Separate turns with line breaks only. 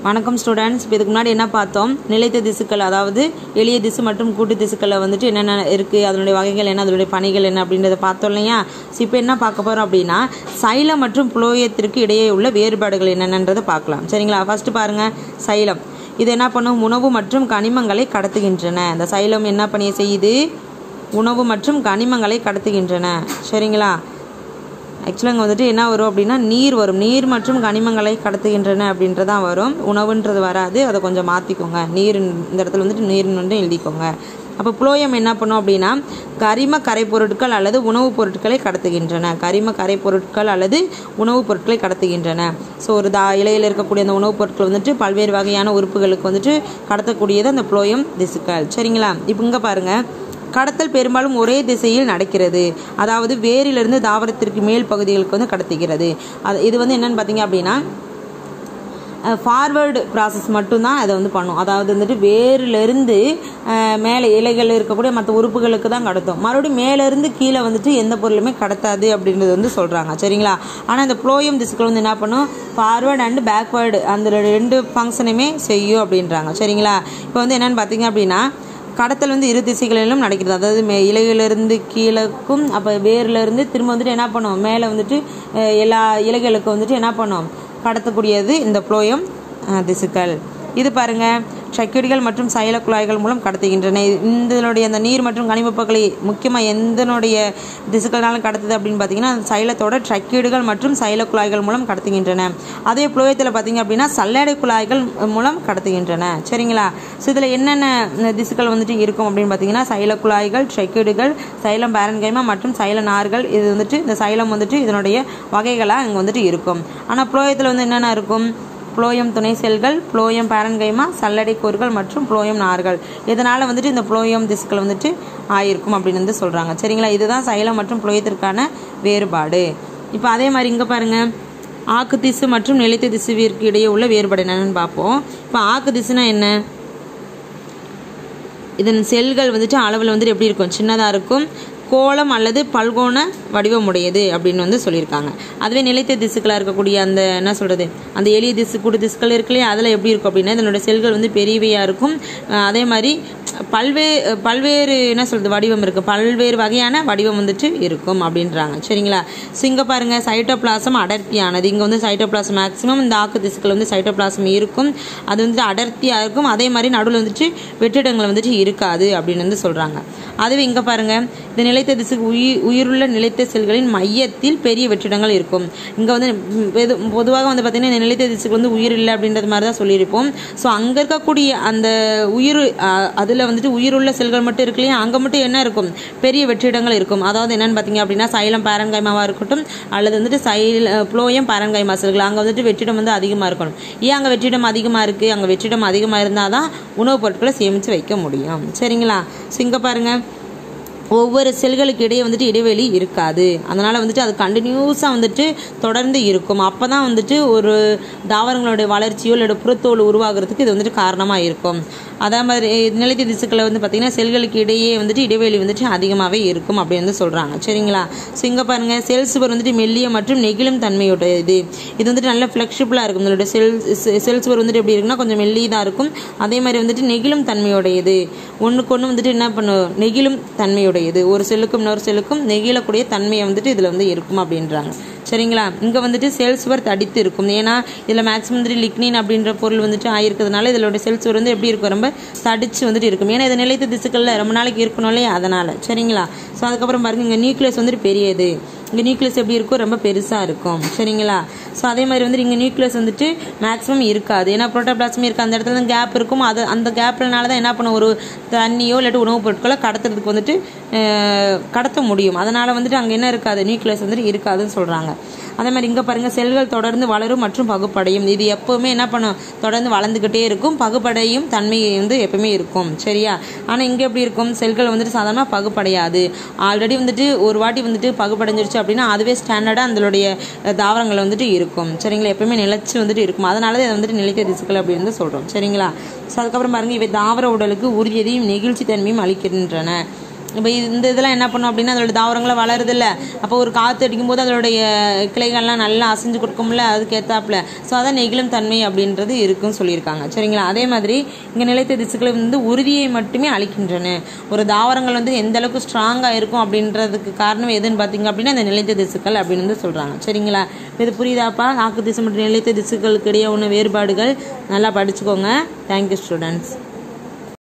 வணக்கம் ஸ்டூடெண்ட்ஸ் இப்போ இதுக்கு முன்னாடி என்ன பார்த்தோம் நிலைத்த திசுக்கள் அதாவது எளிய திசு மற்றும் கூட்டு திசுக்களில் வந்துட்டு என்னென்ன இருக்குது அதனுடைய வகைகள் என்ன அதனுடைய பணிகள் என்ன அப்படின்றத பார்த்தோம் இல்லையா ஸோ இப்போ என்ன பார்க்க போகிறோம் அப்படின்னா சைலம் மற்றும் புளோயத்திற்கு இடையே உள்ள வேறுபாடுகள் என்னென்னன்றதை பார்க்கலாம் சரிங்களா ஃபஸ்ட்டு பாருங்கள் சைலம் இது என்ன பண்ணும் உணவு மற்றும் கனிமங்களை கடத்துகின்றன இந்த சைலம் என்ன பணியை செய்யுது உணவு மற்றும் கனிமங்களை கடத்துகின்றன சரிங்களா ஆக்சுவலாக இங்கே வந்துட்டு என்ன வரும் அப்படின்னா நீர் வரும் நீர் மற்றும் கனிமங்களை கடத்துகின்றன அப்படின்றதான் வரும் உணவுன்றது வராது அதை கொஞ்சம் மாற்றிக்கோங்க நீர் இந்த இடத்துல வந்துட்டு நீர்னு வந்து எழுதிக்கோங்க அப்போ புளோயம் என்ன பண்ணும் அப்படின்னா கரிம கரைப்பொருட்கள் அல்லது உணவுப் பொருட்களை கடத்துகின்றன கரிம கரைப்பொருட்கள் அல்லது உணவுப் பொருட்களை கடத்துகின்றன ஸோ ஒரு தா இலையில் இருக்கக்கூடிய அந்த உணவுப் பொருட்கள் வந்துட்டு பல்வேறு வகையான உறுப்புகளுக்கு வந்துட்டு கடத்தக்கூடியது அந்த புளோயம் திசுக்கள் சரிங்களா இப்போ இங்கே பாருங்கள் கடத்தல் பெரும்பாலும் ஒரே திசையில் நடக்கிறது அதாவது வேரிலிருந்து தாவரத்திற்கு மேல் பகுதிகளுக்கு வந்து கடத்துகிறது அது இது வந்து என்னன்னு பார்த்தீங்க அப்படின்னா ஃபார்வேர்டு ப்ராசஸ் மட்டும்தான் அதை வந்து பண்ணும் அதாவது வந்துட்டு வேரிலிருந்து மேலே இலைகள் இருக்கக்கூடிய மற்ற உறுப்புகளுக்கு தான் கடத்தும் மறுபடியும் மேலேருந்து கீழே வந்துட்டு எந்த பொருளுமே கடத்தாது அப்படின்றது வந்து சொல்கிறாங்க சரிங்களா ஆனால் இந்த ப்ளோயம் திசுக்கள் வந்து என்ன பண்ணும் ஃபார்வேர்டு அண்டு பேக்வேர்டு அந்த ரெண்டு ஃபங்க்ஷனுமே செய்யும் அப்படின்றாங்க சரிங்களா இப்போ வந்து என்னென்னு பார்த்தீங்க அப்படின்னா கடத்தல் வந்து இரு திசைகளிலும் நடக்கிறது அதாவது மே இலையிலிருந்து கீழக்கும் அப்போ வேர்லேருந்து திரும்ப வந்துட்டு என்ன பண்ணும் மேலே வந்துட்டு எல்லா இலைகளுக்கும் வந்துட்டு என்ன பண்ணும் கடத்தக்கூடியது இந்த புளோயம் திசுக்கள் இது பாருங்கள் சக்கிடிகள் மற்றும் சைல குழாய்கள் மூலம் கடத்துகின்றன இதனுடைய அந்த நீர் மற்றும் கனிமப்பொருட்களை முக்கியமாக எந்தனுடைய திசுக்கள்னாலும் கடத்துது அப்படின்னு பார்த்தீங்கன்னா சைலத்தோட ட்ரக்கீடுகள் மற்றும் சைல குழாய்கள் மூலம் கடத்துகின்றன அதே புளோயத்தில் பார்த்தீங்க அப்படின்னா சல்லடை குழாய்கள் மூலம் கடத்துகின்றன சரிங்களா ஸோ இதில் என்னென்ன திசுக்கள் வந்துட்டு இருக்கும் அப்படின்னு பார்த்தீங்கன்னா சைல குழாய்கள் ட்ரக்கீடுகள் சைலம் பேரன்கைமா மற்றும் சைல நார்கள் இது வந்துட்டு இந்த சைலம் வந்துட்டு இதனுடைய வகைகளாக இங்கே வந்துட்டு இருக்கும் ஆனால் புளோயத்தில் வந்து என்னென்ன இருக்கும் புளோயம் துணை செல்கள் புளோயம் பேரன்கைமா சல்லடை கூறுகள் மற்றும் புளோயம் நார்கள் இதனால் வந்துட்டு இந்த புளோயம் திசுக்கள் வந்துட்டு ஆயிருக்கும் அப்படின்னு வந்து சொல்கிறாங்க சரிங்களா இதுதான் சைலம் மற்றும் புளோயத்திற்கான வேறுபாடு இப்போ அதே மாதிரி இங்கே பாருங்கள் ஆக்கு திசு மற்றும் நிலைத்த திசுவிற்கு இடையே உள்ள வேறுபாடு என்னன்னு பார்ப்போம் இப்போ ஆக்கு திசுனா என்ன இதன் செல்கள் வந்துட்டு அளவில் வந்துட்டு எப்படி இருக்கும் சின்னதாக இருக்கும் கோலம் அல்லது பல்கோண வடிவமுடையது அப்படின்னு வந்து சொல்லியிருக்காங்க அதுவே நிலைத்த திசுக்களாக இருக்கக்கூடிய அந்த என்ன சொல்கிறது அந்த எளிய திசு கூடு திசுக்கள் இருக்கு இல்லையா அதில் எப்படி இருக்கும் அப்படின்னா இதனோட செல்கள் வந்து பெரியவையாக இருக்கும் அதே மாதிரி பல்வே பல்வேறு என்ன சொல்கிறது வடிவம் இருக்குது பல்வேறு வகையான வடிவம் வந்துட்டு இருக்கும் அப்படின்றாங்க சரிங்களா ஸோ இங்கே பாருங்கள் சைட்டோபிளாசம் அடர்த்தியானது இங்கே வந்து சைட்டோபிளாசம் மேக்ஸிமம் இந்த ஆக்கு திசுக்கள் வந்து சைட்டோபிளாசம் இருக்கும் அது வந்துட்டு அடர்த்தியாக இருக்கும் அதே மாதிரி நடுவில் வந்துட்டு வெற்றிடங்கள் வந்துட்டு இருக்காது அப்படின்னு வந்து சொல்கிறாங்க அதுவே இங்கே பாருங்கள் இந்த நிலைத்த திசுக்கு உயிர் உயிருள்ள நிலைத்த செல்களின் மையத்தில் பெரிய வெற்றிடங்கள் இருக்கும் இங்கே வந்து பொதுவாக வந்து பார்த்திங்கன்னா இந்த நிலைத்த திசுக்கு வந்து உயிர் இல்லை அப்படின்றது மாதிரி தான் சொல்லியிருப்போம் ஸோ அங்கே இருக்கக்கூடிய அந்த உயிர் அதில் வந்துட்டு உயிருள்ள செல்கள் மட்டும் இருக்கு இல்லையா அங்கே மட்டும் என்ன இருக்கும் பெரிய வெற்றிடங்கள் இருக்கும் அதாவது என்னென்னு பார்த்தீங்க அப்படின்னா சைலம் பேரன்கைமாவாக இருக்கட்டும் அல்லது வந்துட்டு சைல புளோயம் பேரன்கைமா செல்கள் அங்கே வந்துட்டு வெற்றிடம் வந்து அதிகமாக இருக்கணும் ஏன் அங்கே வெற்றிடம் அதிகமாக இருக்குது அங்கே வெற்றிடம் அதிகமாக இருந்தால் தான் உணவுப் பொருட்களை சேமித்து வைக்க முடியும் சரிங்களா ஸோ இங்கே பாருங்கள் ஒவ்வொரு செல்களுக்கு இடையே வந்துட்டு இடைவெளி இருக்காது அதனால் வந்துட்டு அது கண்டினியூஸாக வந்துட்டு தொடர்ந்து இருக்கும் அப்போ தான் வந்துட்டு ஒரு தாவரங்களுடைய வளர்ச்சியோ இல்லை புறத்தோல் உருவாகிறதுக்கு இது வந்துட்டு காரணமாக இருக்கும் அதே மாதிரி நிலைத்த திசுக்களை வந்து பார்த்திங்கன்னா செல்களுக்கு இடையே வந்துட்டு இடைவெளி வந்துட்டு அதிகமாகவே இருக்கும் அப்படின்னு வந்து சொல்கிறாங்க சரிங்களா ஸோ இங்கே பாருங்கள் செல் சுவர் வந்துட்டு மெல்லிய மற்றும் நெகிழும் தன்மையுடையது இது வந்துட்டு நல்ல ஃப்ளெக்சிபிளாக இருக்கும் இதோட செல் செல் சுவர் வந்துட்டு எப்படி இருக்குன்னா கொஞ்சம் மெல்லியதாக இருக்கும் அதே மாதிரி வந்துட்டு நெகிழும் தன்மையுடையது ஒன்றுக்கு ஒன்று வந்துட்டு என்ன பண்ணும் நெகிழும் தன்மையுடையது ஒரு செல்லுக்கும் இன்னொரு செல்லுக்கும் நெகிழக்கூடிய தன்மையை வந்துட்டு இதில் வந்து இருக்கும் அப்படின்றாங்க சரிங்களா இங்கே வந்துட்டு செல் சுவர் தடித்து இருக்கும் ஏன்னா இதில் மேக்ஸிமம் வந்துட்டு லிக்னின் அப்படின்ற பொருள் வந்துட்டு ஆயிருக்கிறதுனால இதோட செல் சுவர் வந்து எப்படி இருக்கும் ரொம்ப தடிச்சு வந்துட்டு இருக்கும் ஏன்னா இது நிலைத்த திசுக்களில் ரொம்ப நாளைக்கு இருக்கணும் இல்லையா அதனால் சரிங்களா ஸோ அதுக்கப்புறம் பாருங்கள் இங்கே நியூக்ளியஸ் வந்துட்டு பெரியது இங்கே நியூக்ளியஸ் எப்படி இருக்கும் ரொம்ப பெருசாக இருக்கும் சரிங்களா ஸோ அதே மாதிரி வந்துட்டு இங்கே நியூக்ளியஸ் வந்துட்டு மேக்ஸிமம் இருக்காது ஏன்னா புரோட்டோபிளாஸ்மே இருக்குது அந்த இடத்துல கேப் இருக்கும் அது அந்த கேப்னால தான் என்ன பண்ணும் ஒரு தண்ணியோ இல்லாட்டி உணவுப் பொருட்களோ கடத்துறதுக்கு வந்துட்டு கடத்த முடியும் அதனால் வந்துட்டு அங்கே என்ன இருக்காது நியூக்ளியஸ் வந்துட்டு இருக்காதுன்னு சொல்கிறாங்க அதே மாதிரி இங்கே பாருங்கள் செல்கள் தொடர்ந்து வளரும் மற்றும் பகுப்படையும் இது எப்போவுமே என்ன பண்ணும் தொடர்ந்து வளர்ந்துக்கிட்டே இருக்கும் பகுப்படையும் தன்மை வந்து எப்பவுமே இருக்கும் சரியா ஆனால் இங்கே எப்படி இருக்கும் செல்கள் வந்துட்டு சாதாரணமாக பகுப்படையாது ஆல்ரெடி வந்துட்டு ஒரு வாட்டி வந்துட்டு பகுப்படைஞ்சிருச்சு அப்படின்னா அதுவே ஸ்டாண்டர்டாக அதனுடைய தாவரங்கள் வந்துட்டு இருக்கும் சரிங்களா எப்பவுமே நிலச்சி வந்துட்டு இருக்கும் அதனால தான் இதை வந்துட்டு நிலைத்த திசுக்கள் அப்படின்னு வந்து சொல்கிறோம் சரிங்களா ஸோ அதுக்கப்புறம் பாருங்கள் இவை தாவர உடலுக்கு உறுதியதையும் நெகிழ்ச்சி தன்மையும் அளிக்கின்றன இப்போ இந்த இதெல்லாம் என்ன பண்ணும் அப்படின்னா அதோட தாவரங்களை வளருதில்ல அப்போ ஒரு காற்று அடிக்கும்போது அதோடைய கிளைகள்லாம் நல்லா அசைஞ்சு கொடுக்கும்ல அதுக்கேற்றாப்புல ஸோ அதான் நெகிழும் தன்மை அப்படின்றது இருக்குன்னு சொல்லியிருக்காங்க சரிங்களா அதே மாதிரி இங்கே நிலைத்த திசுக்களை வந்து உறுதியை மட்டுமே அளிக்கின்றன ஒரு தாவரங்கள் வந்து எந்த அளவுக்கு ஸ்ட்ராங்காக இருக்கும் அப்படின்றதுக்கு காரணம் எதுன்னு பார்த்தீங்க அப்படின்னா அந்த நிலைத்த திசுக்கள் அப்படின்னு வந்து சொல்கிறாங்க சரிங்களா இது புரியுதாப்பா ஆக்கு திசு மற்றும் நிலைத்த திசுக்களுக்கு இடையே உள்ள வேறுபாடுகள் நல்லா படிச்சுக்கோங்க தேங்க்யூ ஸ்டூடெண்ட்ஸ்